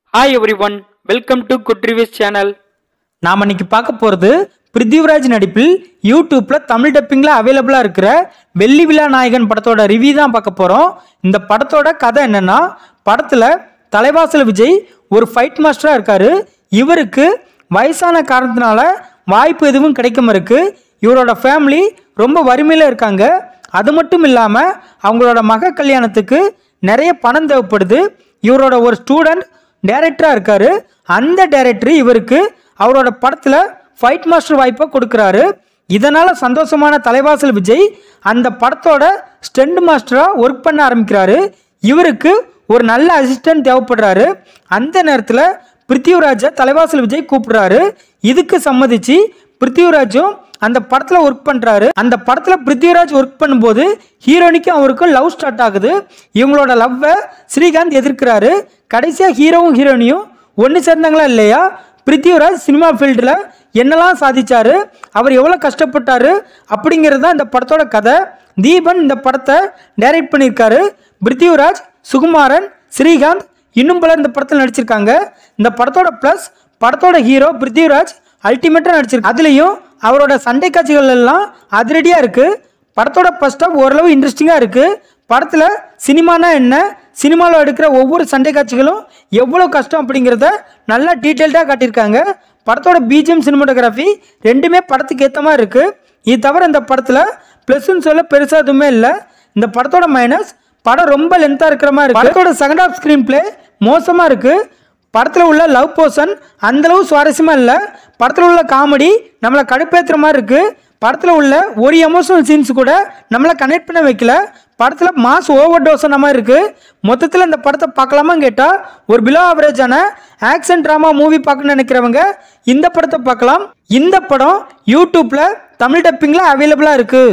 hi everyone welcome to good reviews channel நாம் இன்னைக்கு பார்க்க போகிறது பிருத்திவிராஜ் நடிப்பில் யூடியூப்பில் தமிழ் டப்பிங்கில் அவைலபிளாக இருக்கிற வெள்ளி விழா நாயகன் படத்தோட ரிவ்யூ தான் பார்க்க போகிறோம் இந்த படத்தோட கதை என்னன்னா படத்தில் தலைவாசல் விஜய் ஒரு ஃபைட் மாஸ்டராக இருக்காரு இவருக்கு வயசான காரணத்தினால வாய்ப்பு எதுவும் கிடைக்காம இருக்கு இவரோட ஃபேமிலி ரொம்ப வறுமையில் இருக்காங்க அது மட்டும் இல்லாமல் அவங்களோட மக கல்யாணத்துக்கு நிறைய பணம் தேவைப்படுது இவரோட ஒரு ஸ்டூடெண்ட் டைரக்டராக இருக்காரு அந்த டைரக்டர் இவருக்கு அவரோட படத்தில் ஃபைட் மாஸ்டர் வாய்ப்பை கொடுக்குறாரு இதனால் சந்தோஷமான தலைவாசல் விஜய் அந்த படத்தோட ஸ்டெண்ட் மாஸ்டராக ஒர்க் பண்ண ஆரம்பிக்கிறாரு இவருக்கு ஒரு நல்ல அசிஸ்டன்ட் தேவைப்படுறாரு அந்த நேரத்தில் பிருத்திவிராஜை தலைவாசல் விஜய் கூப்பிடுறாரு இதுக்கு சம்மதிச்சு பிருத்திவிராஜும் அந்த படத்தில் ஒர்க் பண்ணுறாரு அந்த படத்தில் பிருத்திவிராஜ் ஒர்க் பண்ணும்போது ஹீரோனிக்கும் அவருக்கும் லவ் ஸ்டார்ட் ஆகுது இவங்களோட லவ்வை ஸ்ரீகாந்த் எதிர்க்கிறாரு கடைசியாக ஹீரோவும் ஹீரோனியும் ஒன்று சேர்ந்தாங்களா இல்லையா பிருத்திவிராஜ் சினிமா ஃபீல்டில் என்னெல்லாம் சாதிச்சாரு அவர் எவ்வளோ கஷ்டப்பட்டாரு அப்படிங்கிறது தான் இந்த படத்தோட கதை தீபன் இந்த படத்தை டைரக்ட் பண்ணியிருக்காரு பிருத்திவிராஜ் சுகுமாரன் ஸ்ரீகாந்த் இன்னும் பலர் இந்த படத்தில் நடிச்சிருக்காங்க இந்த படத்தோட ப்ளஸ் படத்தோட ஹீரோ பிருத்திவிராஜ் அல்டிமேட்டாக நடிச்சிருக்கு அதுலேயும் அவரோட சண்டை காட்சிகள் எல்லாம் அதிரடியாக இருக்குது படத்தோட ஃபர்ஸ்ட் ஆஃப் ஓரளவு இன்ட்ரெஸ்டிங்காக இருக்குது படத்தில் சினிமானா என்ன சினிமாவில் எடுக்கிற ஒவ்வொரு சண்டை காட்சிகளும் எவ்வளோ கஷ்டம் அப்படிங்கிறத நல்லா டீட்டெயில்டாக காட்டியிருக்காங்க படத்தோட பிஜிஎம் சினிமாட்டோகிராஃபி ரெண்டுமே படத்துக்கு ஏற்ற மாதிரி இருக்குது இது தவிர இந்த படத்தில் ப்ளஸ்ன்னு சொல்ல பெருசாக எதுவுமே இல்லை இந்த படத்தோட மைனஸ் படம் ரொம்ப லென்த்தாக இருக்கிற மாதிரி இருக்கு படத்தோட செகண்ட் ஆஃப் ஸ்க்ரீன் பிளே மோசமாக இருக்குது படத்தில் உள்ள லவ் போர்ஷன் அந்தளவு சுவாரஸ்யமாக இல்லை படத்தில் உள்ள காமெடி நம்மளை கடுப்பேற்றுற மாதிரி இருக்குது படத்தில் உள்ள ஒரு எமோஷனல் சீன்ஸ் கூட நம்மளை கனெக்ட் பண்ண வைக்கல படத்தில் மாஸ் ஓவர் டோஸ் மாதிரி இருக்குது மொத்தத்தில் இந்த படத்தை பார்க்கலாமான்னு கேட்டால் ஒரு பிலோ ஆவரேஜான ஆக்ஷன் ட்ராமா மூவி பார்க்கணும்னு நினைக்கிறவங்க இந்த படத்தை பார்க்கலாம் இந்த படம் யூடியூப்பில் தமிழ் டப்பிங்கில் அவைலபிளாக இருக்குது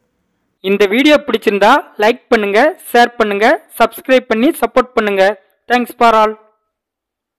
இந்த வீடியோ பிடிச்சிருந்தா லைக் பண்ணுங்க ஷேர் பண்ணுங்க சப்ஸ்கிரைப் பண்ணி சப்போர்ட் பண்ணுங்க தேங்க்ஸ் ஃபார் ஆல்